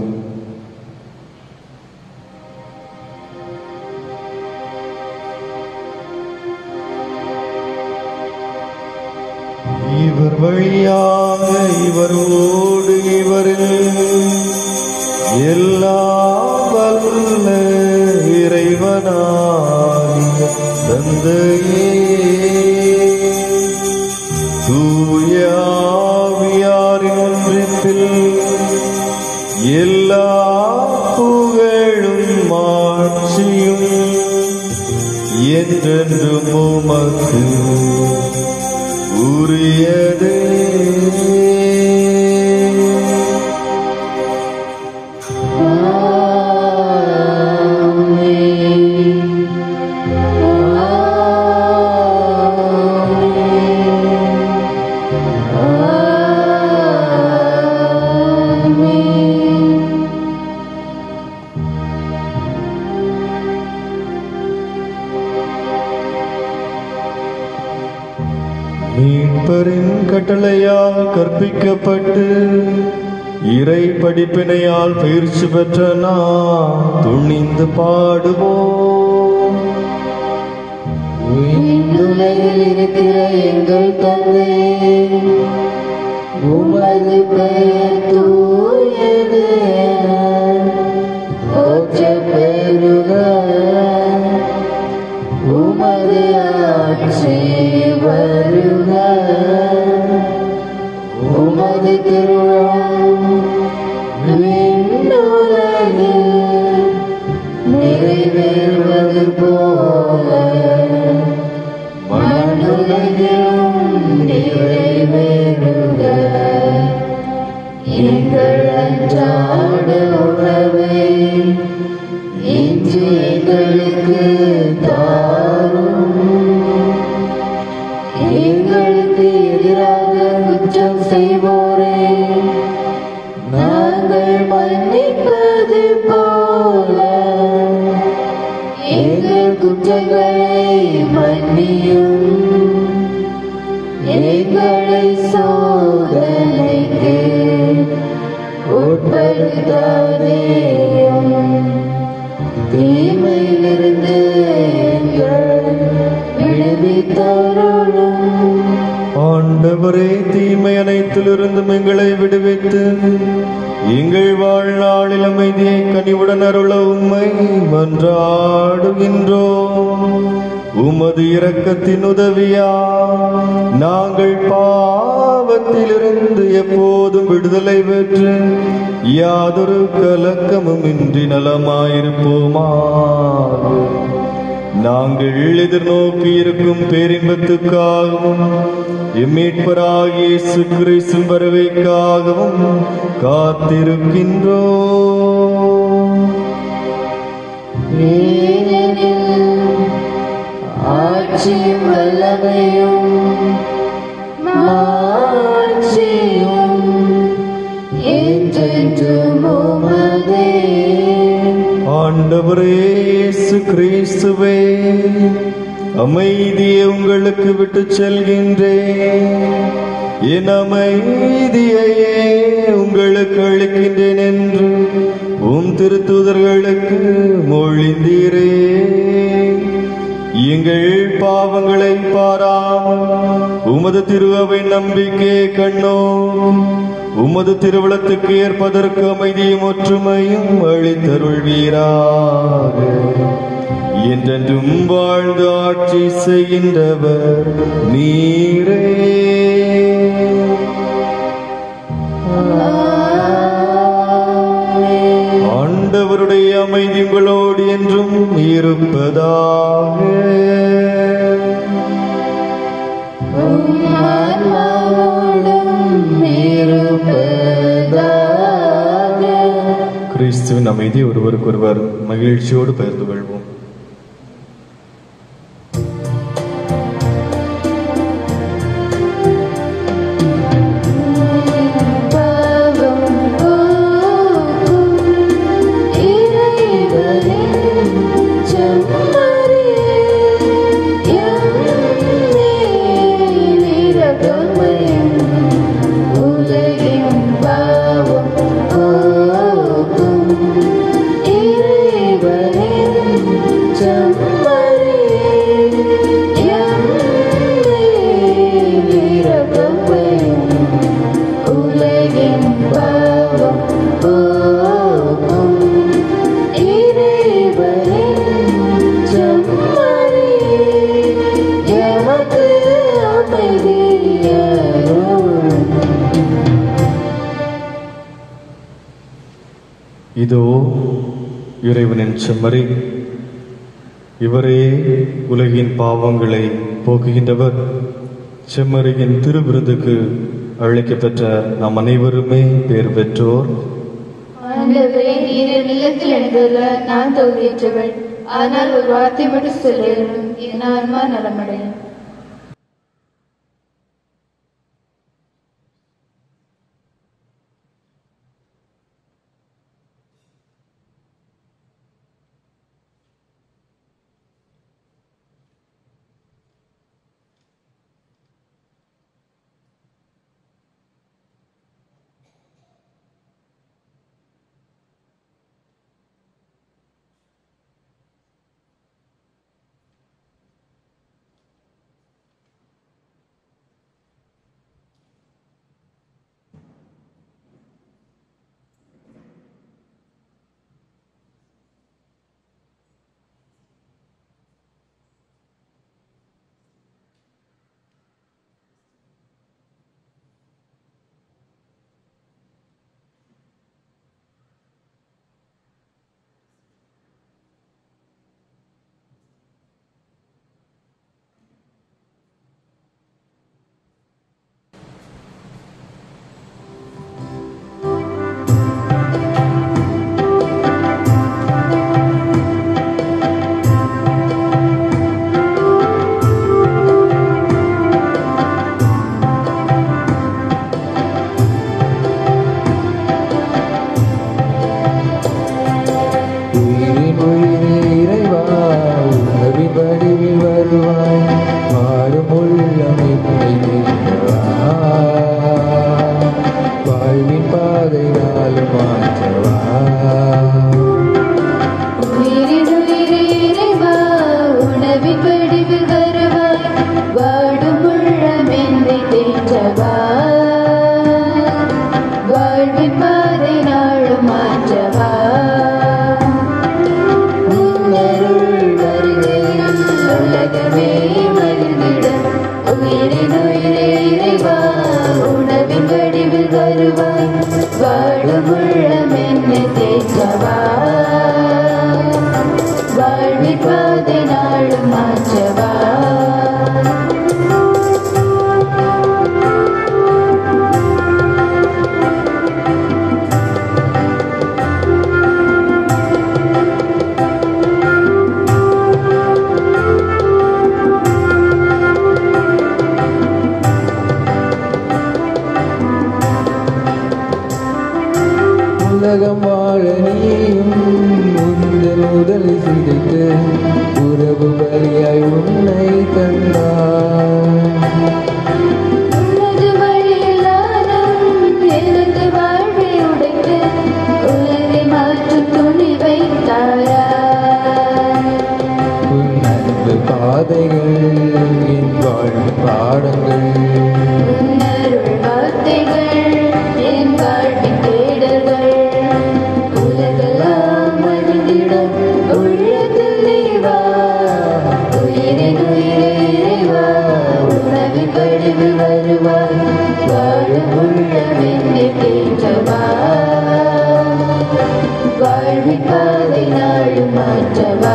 இவர் வழியாக இவரோடு இவரில் எல்லாம் வல்ல இறைவனாகிய தந்தையே தூய ஆவியாரின் ஒன்றிப்பில் எல்லா புகழும் மாட்சியும் என்றென்றும் உமக்கு உரியதே மீட்பரின் கட்டளையால் கற்பிக்கப்பட்டு இறை படிப்பினையால் பயிற்சி பெற்ற நாம் துணிந்து பாடுவோம் விண்ணுலகில் இருக்கிற எங்கள் தந்தையே உமது ஆட்சி வருக உமது திருவிழம் விண்ணுலகில் நிறைவேறுவது போல மண்ணுலகிலும் நிறைவேறுக எங்கள் அன்றாட உணவை இன்று எங்களுக்கு தாரும் எங்களுக்கு எதிராக குற்றம் செய்வோரே நாங்கள் மன்னிப்பது போல எங்கள் குற்றங்களை மன்னியும் எங்களை சோதனைக்கு உட்படுத்தாதேயும் தீமையிலிருந்து எங்கள் விடுவித்தருளும் ஆண்டவரே தீமை அனைத்திலிருந்தும் எங்களை விடுவித்து எங்கள் வாழ்நாளில் அமைதியை கனிவுடன் அருள உம்மை மன்றாடுகின்றோம் உமது இரக்கத்தின் உதவியா நாங்கள் பாவத்திலிருந்து எப்போதும் விடுதலை பெற்று யாதொரு கலக்கமும் இன்றி நலமாயிருப்போமாக நாங்கள் எதிர்நோக்கி இருக்கும் பேரின்பத்துக்காகவும் எம்மீட்பராகிய இயேசு கிறிஸ்துவின் வருகைக்காகவும் காத்திருக்கின்றோம் ஏனெனில் ஆட்சியும் வல்லமையும் மாட்சியும் என்றென்றும் உமதே ஆண்டவரே இயேசு கிறிஸ்துவே அமைதியை உங்களுக்கு விட்டுச் செல்கின்றேன் என் அமைதியையே உங்களுக்கு அளிக்கின்றேன் என்று உம் திருத்தூதர்களுக்கு மொழிந்தீரே எங்கள் பாவங்களை பாராமல் உமது திருவை நம்பிக்கை கண்ணோ உமது திருவிழத்துக்கு ஏற்பதற்கு அமைதியும் ஒற்றுமையும் அளித்தருள்வீராக என்றென்றும் வாழ்ந்து ஆட்சி செய்கின்றவர் நீரே ஆண்டவருடைய அமைதி உங்களோடு என்றும் இருப்பதாக ஆன்மாவோடும் இருப்பதாக கிறிஸ்துவின் அமைதி ஒருவருக்கொருவர் மகிழ்ச்சியோடு பகிர்ந்து கொள்வோம் பாவம் போக்கும் இறைவனின் செம்மறியே எம்மேல் இரக்கமையும் உலகின் பாவம் போக்கும் இறைவனின் செம்மறியே எம்மேல் இரக்கமையும் உலகின் பாவம் போக்கும் இறைவனின் செம்மறியே எமக்கு அமைதியருளும் இதோ இறைவனின் செம்மறி இவரே உலகின் பாவங்களை போக்குகின்றவர் செம்மறியின் திருவிருந்துக்கு அழைக்கப்பெற்ற நாம் அனைவருமே பேர் பெற்றோர் ஆண்டவரே நீர் என் இல்லத்தில் எழுந்துள்ள நான் தகுதியற்றவள் ஆனால் ஒரு வார்த்தை மட்டும் சொல்லிடும் என் ஆன்மா நலமடையும் உள்ளமே மகிழ்ந்திட உயிரின் உயிரே இறைவா உணவின் வடிவில் வருவாய் வாழும் உள்ளம் என்னை தேற்றவா வாழ்வின் பாதை நாளும் மாற்றவா உலகம் வாழ நீயும் உந்தன் உடல் சிதைத்து உறவு வழியாய் உன்னை தந்தார் உனது வழியில் நானும் எனது வாழ்வை உடைத்து உலகை மாற்றும் துணிவை தாரா உன் அன்பு பாதைகள் என் வாழ்வு பாடங்கள் உன்னருள் வார்த்தைகள் என் வாழ்வின் தேடல்கள் உலகெல்லாம் மகிழ்ந்திடும் உள்ளத்தில் நீவா உயிரின் உயிரே இறைவா உணவின் வடிவில் வருவாய் வாழும் உள்ளம் என்னை தேற்றவா வாழ்வின் பாதை நாளும் மாற்றவா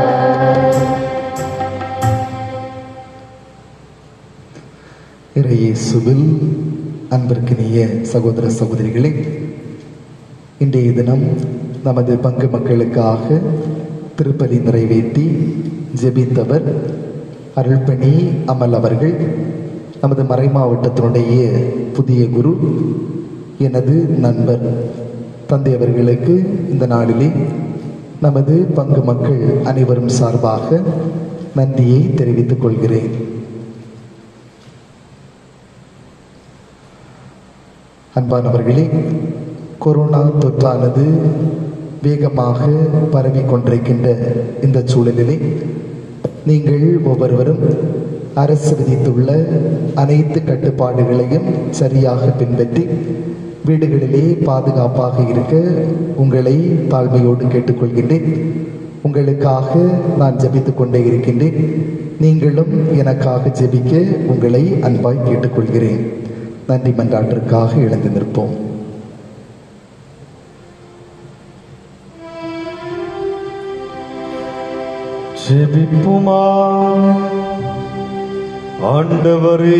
இறையேசுவில் அன்பிற்கினிய சகோதர சகோதரிகளே இன்றைய தினம் நமது பங்கு மக்களுக்காக திருப்பலி நிறைவேற்றி ஜெபித்தவர் அருள்பணி அமல் அவர்கள் நமது மறை மாவட்டத்தினுடைய புதிய குரு எனது நண்பர் தந்தை அவர்களுக்கு இந்த நாளிலே நமது பங்கு மக்கள் அனைவரும் சார்பாக நன்றியை தெரிவித்துக் கொள்கிறேன் அன்பானவர்களே கொரோனா தொற்றானது வேகமாக பரவி கொண்டிருக்கின்ற இந்த சூழலிலே நீங்கள் ஒவ்வொருவரும் அரசு விதித்துள்ள அனைத்து கட்டுப்பாடுகளையும் சரியாக பின்பற்றி வீடுகளிலே பாதுகாப்பாக இருக்க உங்களை தாழ்மையோடு கேட்டுக்கொள்கின்றேன் உங்களுக்காக நான் ஜெபித்துக் கொண்டே இருக்கின்றேன் நீங்களும் எனக்காக ஜெபிக்க உங்களை அன்பாய் கேட்டுக்கொள்கிறேன் நன்றி மன்றாட்டிற்காக எழுந்து நிற்போம் ஜெபிப்புமா ஆண்டவரே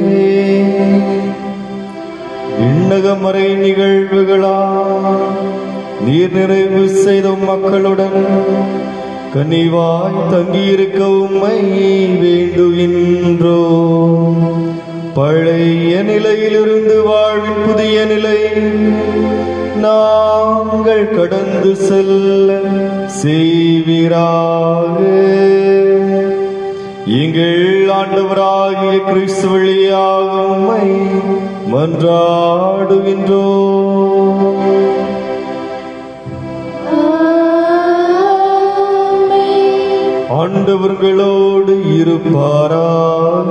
விண்ணகமறை நிகழ்வுகளா நீர் நிறைவு செய்த மக்களுடன் கனிவாய் தங்கியிருக்க உம்மை வேண்டுகின்றோ பழைய நிலையிலிருந்து வாழ்வின் புதிய நிலை நாங்கள் கடந்து செல்ல செய்வீராக எங்கள் ஆண்டவராகிய கிறிஸ்து வழியாக உம்மை மன்றாடுகின்றோ ஆண்டவர்களோடு இருப்பாராக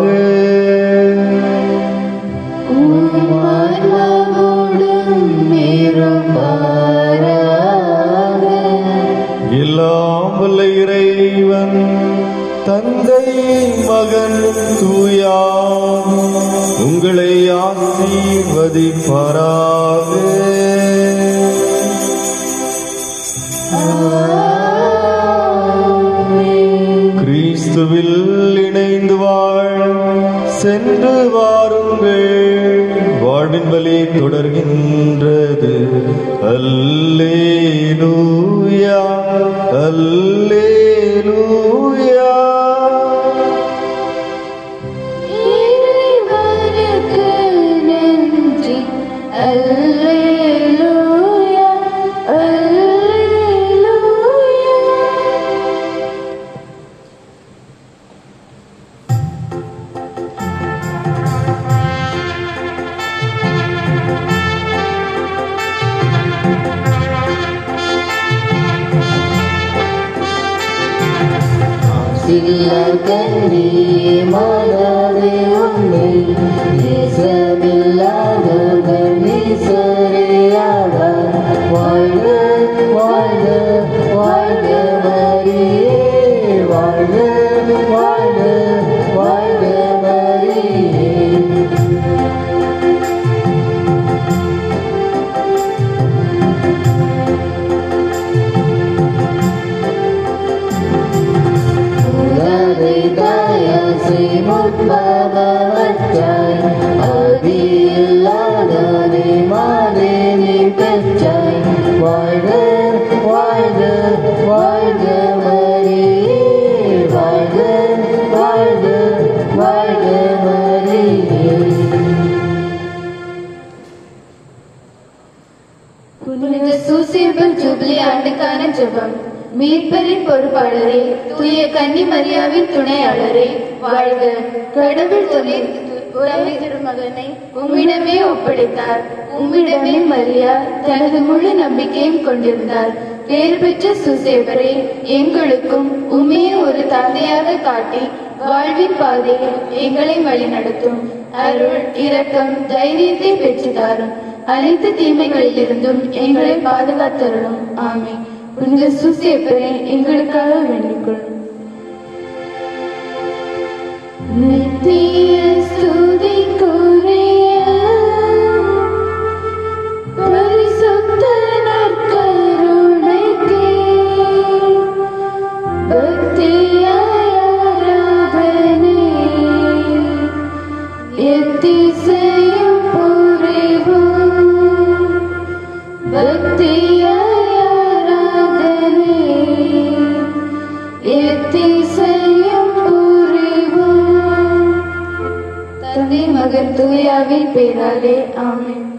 எல்லாம் வல்ல இறைவன் தந்தை மகன் தூயா உங்களை ஆசீர்வதிப்பாராக கிறிஸ்துவில் இணைந்து வாழ் சென்று வாருங்கள் வாழ்வின் வழி தொடர்கின்றது அல்லேலூயா அல்லேலூயா இறைவனுக்கு நன்றி அல்லேலூயா அல்லேலூயா சில்லக்கண்ணி மனதே உன்னை நேசமில்லாதவர்கள் நேசரையாட வாழ்க வாழ்க வாழ்க மரியே வாழ்க வாழ்க ஆசை முற்பவற்றாய் ஆதியில்லாதனை மாதேவி பெற்றாய் வாழ்க வாழ்க வாழ்க மரியே வாழ்க வாழ்க வாழ்க மரியே புனித சூசேபர் ஜூபிலி ஆண்டுக்கான ஜெபம் மீட்பரின் பொறுப்பாளரே தூய கன்னி மரியாவின் துணையாளரே வாழ்க கடவுள் துணை உறவை திருமகனை உம்மிடமே ஒப்படைத்தார் உம்மிடமே மரியா தனது முழு நம்பிக்கையும் கொண்டிருந்தார் பேறு பெற்ற சுசேபரே எங்களுக்கும் உம்மையே ஒரு தந்தையாக காட்டி வாழ்வின் பாதையில் எங்களை வழிநடத்தும் அருள் இரக்கம் தைரியத்தை பெற்று தாரும் அனைத்து தீமைகளிலிருந்தும் எங்களை பாதுகாத்தருளும் ஆமே புனித சுசேப்பரே எங்களுக்காக வேண்டிக்கொள்ளும் நித்திய ஸ்துதிக்குரிய பரிசுத்த நற்கருணைக்கே பக்தியாய் ஆராதனை எத்திசையும் புரிவோம் பக்தியாய் ஆராதனை எத்திசையும் புரிவோம் தந்தை மகன் தூயாவின் பேராலே ஆமென்